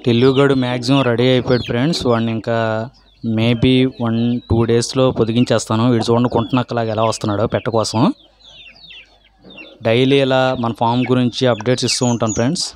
టిల్లుగడు maximum ready అయిపోయాడు friends వాడిని ఇంకా మేబీ వన్ టూ డేస్లో పొదిగించేస్తాను వీడు చూడండి కుంటనక్కలాగా ఎలా వస్తున్నాడో పెట్ట కోసం డైలీ ఇలా మన ఫామ్ గురించి అప్డేట్స్ ఇస్తూ ఉంటాను ఫ్రెండ్స్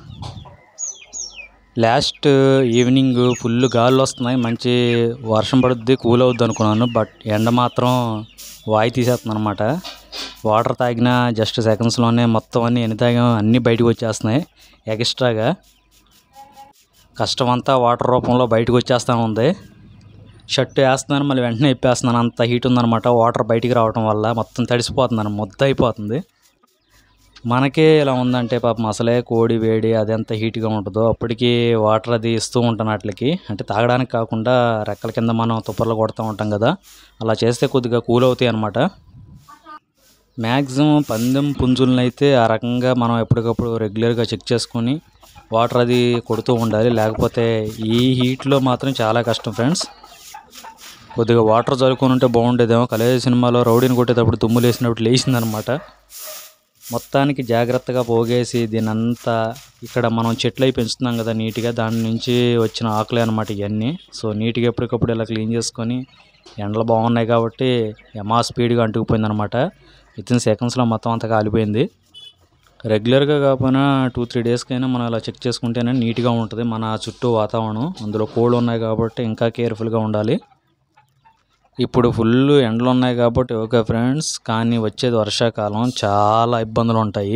లాస్ట్ ఈవినింగ్ ఫుల్ గాలులు వస్తున్నాయి మంచి వర్షం పడుద్ది కూల్ అవుద్ది అనుకున్నాను బట్ ఎండ మాత్రం వాయి తీసేస్తుంది అనమాట వాటర్ తాగిన జస్ట్ సెకండ్స్లోనే మొత్తం అన్నీ ఎన్ని తాగాం అన్నీ బయటకు వచ్చేస్తున్నాయి ఎక్స్ట్రాగా కష్టం అంతా వాటర్ రూపంలో బయటకు వచ్చేస్తూ ఉంది షర్ట్ వేస్తున్నాను మళ్ళీ వెంటనే ఇప్పేస్తున్నాను అంత హీట్ ఉందన్నమాట వాటర్ బయటికి రావడం వల్ల మొత్తం తడిసిపోతుందని ముద్ద అయిపోతుంది మనకే ఇలా ఉందంటే పాపం అసలే కోడి వేడి అది ఎంత హీట్గా ఉంటుందో అప్పటికి వాటర్ అది ఇస్తూ ఉంటాను వాటికి అంటే తాగడానికి కాకుండా రెక్కల కింద మనం తుప్పర్లు కొడుతూ ఉంటాం కదా అలా చేస్తే కొద్దిగా కూల్ అవుతాయి అన్నమాట మ్యాక్సిమం పందెం పుంజులను అయితే ఆ రకంగా మనం ఎప్పటికప్పుడు రెగ్యులర్గా చెక్ చేసుకొని వాటర్ అది కొడుతూ ఉండాలి లేకపోతే ఈ హీట్లో మాత్రం చాలా కష్టం ఫ్రెండ్స్ కొద్దిగా వాటర్ చల్లుకొని ఉంటే బాగుండేదేమో కలేజ సినిమాలో రౌడీని కొట్టేటప్పుడు తుమ్ములు వేసినప్పుడు లేచిందనమాట మొత్తానికి జాగ్రత్తగా పోగేసి దీనంతా ఇక్కడ మనం చెట్లు అయి పెంచుతున్నాం కదా నీట్గా దాని నుంచి వచ్చిన ఆకులే అనమాట ఇవన్నీ సో నీట్గా ఎప్పటికప్పుడు ఇలా క్లీన్ చేసుకొని ఎండలు బాగున్నాయి కాబట్టి యమా స్పీడ్గా అంటుకుపోయింది అనమాట విత్ ఇన్ సెకండ్స్లో మొత్తం అంతా కాలిపోయింది రెగ్యులర్గా కాకపోయినా టూ త్రీ డేస్కైనా మనం అలా చెక్ చేసుకుంటేనే నీట్గా ఉంటుంది మన చుట్టూ వాతావరణం అందులో కోళ్ళు ఉన్నాయి కాబట్టి ఇంకా కేర్ఫుల్గా ఉండాలి ఇప్పుడు ఫుల్ ఎండలు ఉన్నాయి కాబట్టి ఓకే ఫ్రెండ్స్ కానీ వచ్చేది వర్షాకాలం చాలా ఇబ్బందులు ఉంటాయి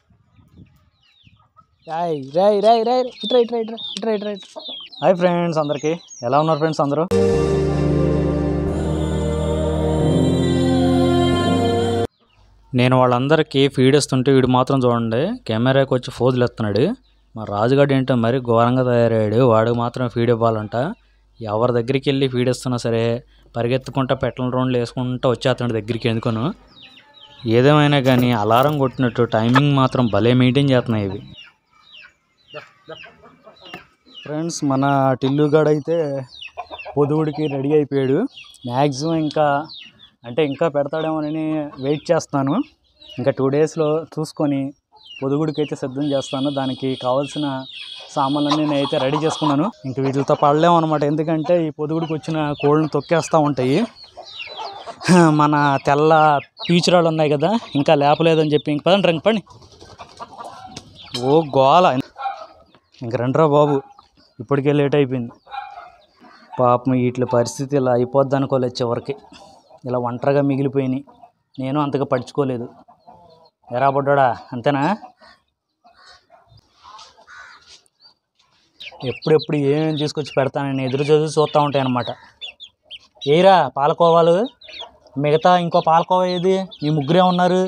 రాయ్ రాయ్ రాయ్ రాయ్ ఇట్రా ఇట్రా ఇట్రా ఇట్రా ఇట్రా ఇట్రా హాయ్ ఫ్రెండ్స్ అందరికీ ఎలా ఉన్నారు ఫ్రెండ్స్ అందరూ నేను వాళ్ళందరికీ ఫీడ్ ఇస్తుంటే వీడు మాత్రం చూడండి కెమెరాకి వచ్చి ఫోజులు ఎత్తున్నాడు మా రాజుగాడు ఏంటో మరీ ఘోరంగా తయారయ్యాడు వాడికి మాత్రం ఫీడ్ ఇవ్వాలంట ఎవరి దగ్గరికి వెళ్ళి ఫీడ్ ఇస్తున్నా సరే పరిగెత్తుకుంటా పెట్టల రౌండ్లు వేసుకుంటూ వచ్చేస్తున్నాడు దగ్గరికి ఎందుకును ఏదేమైనా కానీ అలారం కొట్టినట్టు టైమింగ్ మాత్రం భలే మెయింటైన్ చేస్తున్నాయి ఇవి ఫ్రెండ్స్ మన టిల్లుగాడు అయితే పొదువుడికి రెడీ అయిపోయాడు మ్యాక్సిమం ఇంకా అంటే ఇంకా పెడతాడేమోనని వెయిట్ చేస్తాను ఇంకా టూ డేస్లో చూసుకొని పొదుగుడికి అయితే సిద్ధం చేస్తాను దానికి కావాల్సిన సామాన్లన్నీ నేను అయితే రెడీ చేసుకున్నాను ఇంక వీటితో పడలేము అనమాట ఎందుకంటే ఈ పొదుగుడికి వచ్చిన కోళ్ళని తొక్కేస్తూ ఉంటాయి మన తెల్ల పీచురాళ్ళు ఉన్నాయి కదా ఇంకా లేపలేదని చెప్పి ఇంక పదండి రండి పండి ఓ గోల ఇంక రండిరా బాబు ఇప్పటికే లేట్ అయిపోయింది పాపం వీటి పరిస్థితి ఇలా అయిపోద్ది అనుకోలేదు చివరికి ఇలా ఒంటరిగా మిగిలిపోయినాయి నేను అంతగా పడుచుకోలేదు ఎరా బొడ్డోడా అంతేనా ఎప్పుడెప్పుడు ఏమేమి తీసుకొచ్చి పెడతానని ఎదురు చదువు చూస్తూ ఉంటాయి అన్నమాట ఏరా పాలకోవాలు మిగతా ఇంకో పాలకోవా ఏది మీ ముగ్గురే ఉన్నారు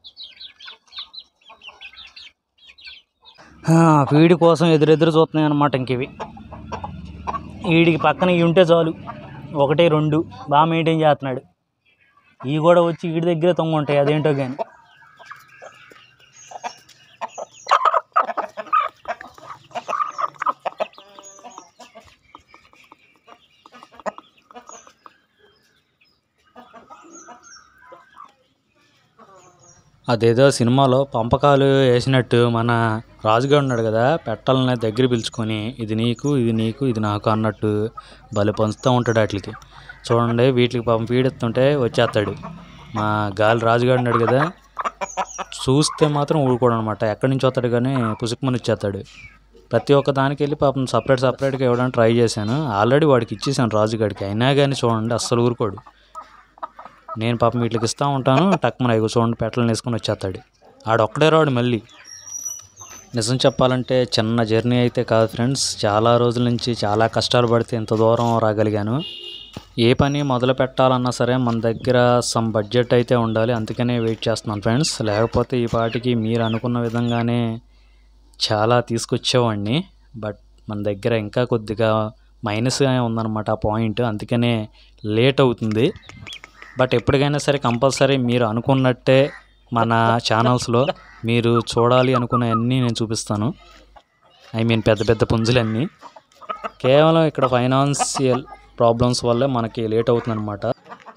ఆ, వీడి కోసం ఎదురెదురు చూస్తున్నాయి అన్నమాట ఇంక ఇవి వీడికి పక్కన ఇవి ఉంటే చాలు ఒకటి రెండు బాగా మెయింటైన్ చేస్తున్నాడు ఇవి కూడా వచ్చి వీడి దగ్గరే తొంగ ఉంటాయి అదేంటో కానీ అదేదో సినిమాలో పంపకాలు వేసినట్టు మన రాజుగా ఉన్నాడు కదా పెట్టాలని దగ్గర పిలుచుకొని ఇది నీకు ఇది నీకు ఇది నాకు అన్నట్టు భలే పంచుతూ ఉంటాడు వాటికి చూడండి వీటికి పాపం పీడిస్తుంటే వచ్చేస్తాడు మా గాలి రాజుగాడు ఉన్నాడు కదా చూస్తే మాత్రం ఊరుకోడు అనమాట ఎక్కడి నుంచి వస్తాడు కానీ పుసుకుమని ఇచ్చేస్తాడు ప్రతి ఒక్క దానికి వెళ్ళి పాపం సపరేట్ సపరేట్గా ఇవ్వడానికి ట్రై చేశాను ఆల్రెడీ వాడికి ఇచ్చేసాను రాజుగాడికి అయినా కానీ చూడండి అస్సలు ఊరుకోడు నేను పాపం వీటికి ఇస్తూ ఉంటాను టక్మన ఇగో చూడండి పెట్టలను వేసుకొని వచ్చేస్తాడు ఆడొక్కడే రాడు మళ్ళీ నిజం చెప్పాలంటే చిన్న జర్నీ అయితే కాదు ఫ్రెండ్స్ చాలా రోజుల నుంచి చాలా కష్టాలు పడితే ఇంత దూరం రాగలిగాను ఏ పని మొదలు పెట్టాలన్నా సరే మన దగ్గర సమ్ బడ్జెట్ అయితే ఉండాలి అందుకనే వెయిట్ చేస్తున్నాను ఫ్రెండ్స్ లేకపోతే ఈ పాటికి మీరు అనుకున్న విధంగానే చాలా తీసుకొచ్చేవాడిని బట్ మన దగ్గర ఇంకా కొద్దిగా మైనస్గా ఉందన్నమాట ఆ పాయింట్ అందుకనే లేట్ అవుతుంది బట్ ఎప్పటికైనా సరే కంపల్సరీ మీరు అనుకున్నట్టే మన ఛానల్స్లో మీరు చూడాలి అనుకున్నవన్నీ నేను చూపిస్తాను ఐ మీన్ పెద్ద పెద్ద పుంజులన్నీ కేవలం ఇక్కడ ఫైనాన్షియల్ ప్రాబ్లమ్స్ వల్లే మనకి లేట్ అవుతుందన్నమాట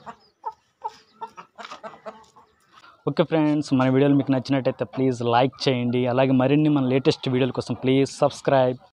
ఓకే ఫ్రెండ్స్ మన వీడియోలు మీకు నచ్చినట్టయితే ప్లీజ్ లైక్ చేయండి అలాగే మరిన్ని మన లేటెస్ట్ వీడియోల కోసం ప్లీజ్ సబ్స్క్రైబ్